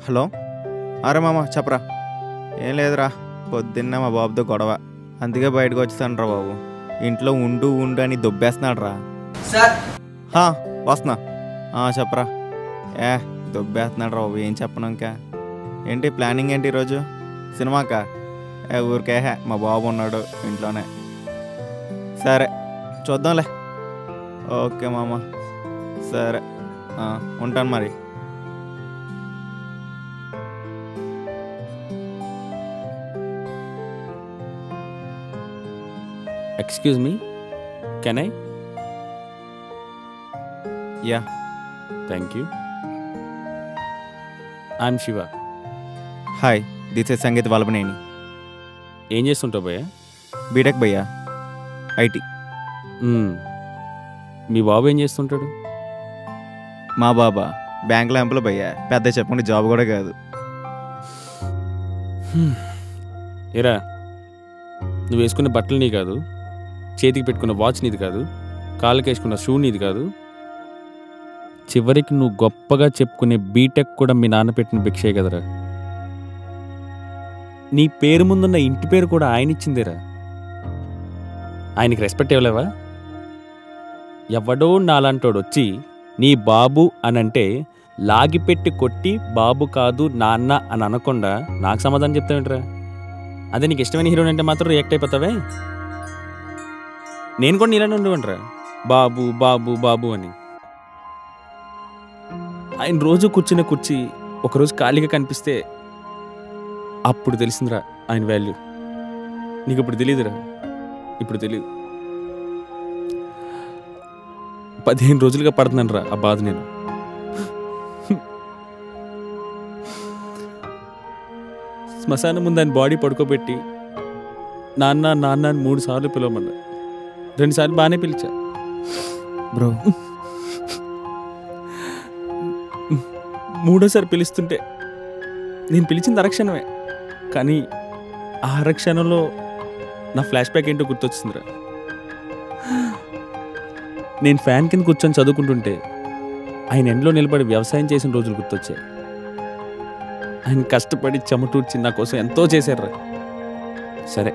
Hello అరే మామ చెప్పరా ఏం లేదురా పొద్దున్న మా బాబుతో గొడవ అందుకే బయటకు వచ్చేసాను రా బాబు ఇంట్లో ఉండు ఉండు అని దొబ్బేస్తున్నాడు రా సార్ హా, వస్తున్నా ఆ, చెప్పరా ఏ దొబ్బేస్తున్నాడు రా బాబు ఏం చెప్పను ఇంకా ఏంటి ప్లానింగ్ ఏంటి ఈరోజు సినిమాకా ఏ ఊరికే హే, మా బాబు ఉన్నాడు ఇంట్లోనే సరే చూద్దాంలే ఓకే మామ సరే ఆ, ఉంటాను మరి excuse me can I yeah thank you I'm Shiva hi this is Sangeet Vallabhaneni ఏం చేస్తుంటావు భయ్య బీటెక్ భయ్యా ఐటీ మ్మ్. మీ బాబు ఏం చేస్తుంటాడు మా బాబా బ్యాంక్లో ఎంప్లో భయ్యా పెద్ద చెప్పండి జాబ్ కూడా కాదు ఎరా నువ్వు వేసుకున్న బట్టలు నీ కాదు చేతికి పెట్టుకున్న వాచ్ నీది కాదు కాళ్ళకి వేసుకున్న షూ నీది కాదు చివరికి నువ్వు గొప్పగా చెప్పుకునే బీటెక్ కూడా మీ నాన్న పెట్టిన భిక్షే కదరా నీ పేరు ముందున్న ఇంటి పేరు కూడా ఆయన ఇచ్చిందేరా ఆయనకి రెస్పెక్ట్ ఇవ్వలేవా ఎవడో నాలాంటోడు వచ్చి నీ బాబు అనంటే లాగిపెట్టి కొట్టి బాబు కాదు నాన్న అని అనకుండా నాకు సమాధానం చెప్తావేంట్రా అదే నీకు ఇష్టమైన హీరోయిన్ అంటే మాత్రం రియాక్ట్ అయిపోతావే నేను కూడా నీలానే ఉండవంట్రా బాబు బాబు బాబు అని ఆయన రోజు కూర్చునే కుర్చీ ఒకరోజు ఖాళీగా కనిపిస్తే అప్పుడు తెలిసిందిరా ఆయన వాల్యూ నీకు ఇప్పుడు తెలియదురా ఇప్పుడు తెలియదు పదిహేను రోజులుగా పడుతున్నాను రా ఆ బాధ నేను శ్మశానం ముందు ఆయన బాడీ పడుకోబెట్టి నాన్న నాన్న అని మూడు సార్లు పిలవమన్నా రెండు సార్లు బాగానే పిలిచా బ్రో మూడోసారి పిలుస్తుంటే నేను పిలిచింది అరక్షణమే కానీ ఆ అరక్షణంలో నా ఫ్లాష్ బ్యాక్ ఏంటో గుర్తొచ్చిందిరా నేను ఫ్యాన్ కింద కూర్చొని చదువుకుంటుంటే ఆయన ఎండలో నిలబడి వ్యవసాయం చేసిన రోజులు గుర్తొచ్చాయి ఆయన కష్టపడి చెమటూర్చి నా కోసం ఎంతో చేశారురా సరే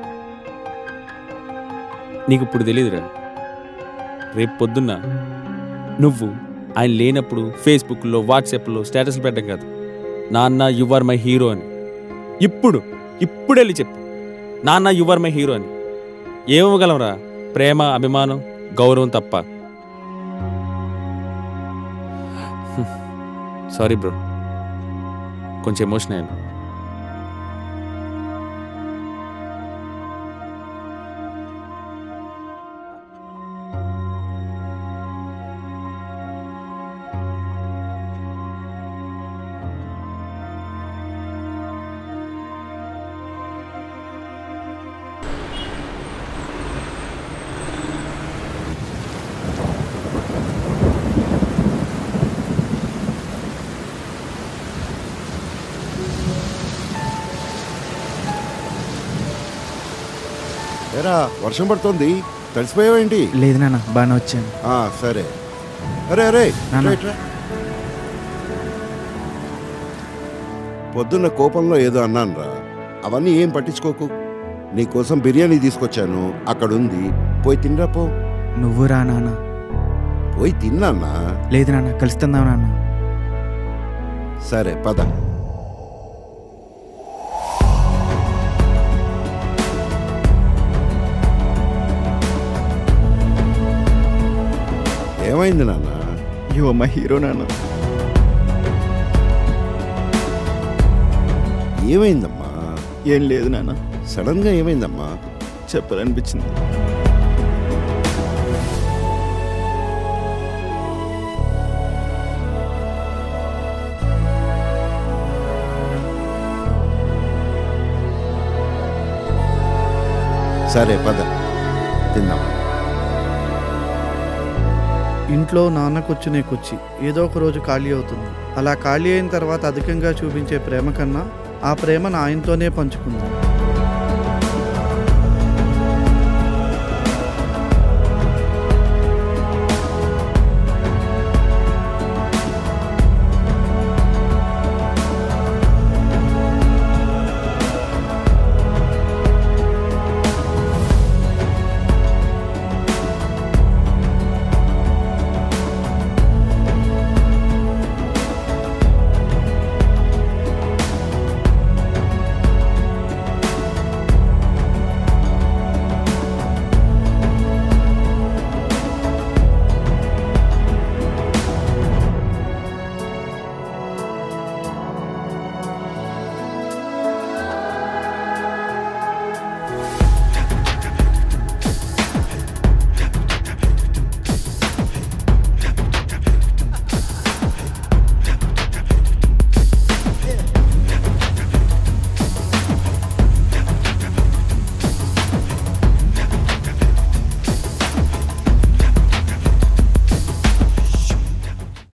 నీకు ఇప్పుడు తెలియదురా రేపు పొద్దున్న నువ్వు ఆయన లేనప్పుడు ఫేస్బుక్లో వాట్సాప్లో స్టేటస్లు పెట్టడం కాదు నాన్న యు ఆర్ మై హీరో అని ఇప్పుడు ఇప్పుడు వెళ్ళి చెప్పు నాన్న యు ఆర్ మై హీరో అని ఏమవ్వగలంరా ప్రేమ అభిమానం గౌరవం తప్ప సారీ బ్రో కొంచెం ఎమోషన్ అయ్యాను ఏరా వర్షం పడుతోంది తడిసిపోయావేంటి లేదు నాన్న బాగానే వచ్చాను ఆ, సరే అరే అరే నాన్న. ఇట్రా, ఇట్రా. పొద్దున్న కోపంలో ఏదో అన్నానురా అవన్నీ ఏం పట్టించుకోకు నీకోసం బిర్యానీ తీసుకొచ్చాను అక్కడ ఉంది పోయి తినరా పో నువ్వు రా నాన్న పోయి తిన్నానా లేదు నాన్న కలుస్తుందాం నాన్న సరే పద ఏమైంది నాన్న యు మా హీరో నాన్న ఏమైందమ్మా ఏం లేదు నాన్న సడన్ గా ఏమైందమ్మా చెప్పాలనిపించింది సరే పద తిందాం ఇంట్లో నాన్నకొచ్చి నీకొచ్చి ఏదో ఒక రోజు ఖాళీ అవుతుంది అలా ఖాళీ అయిన తర్వాత అధికంగా చూపించే ప్రేమ కన్నా ఆ ప్రేమను ఆయనతోనే పంచుకుందాం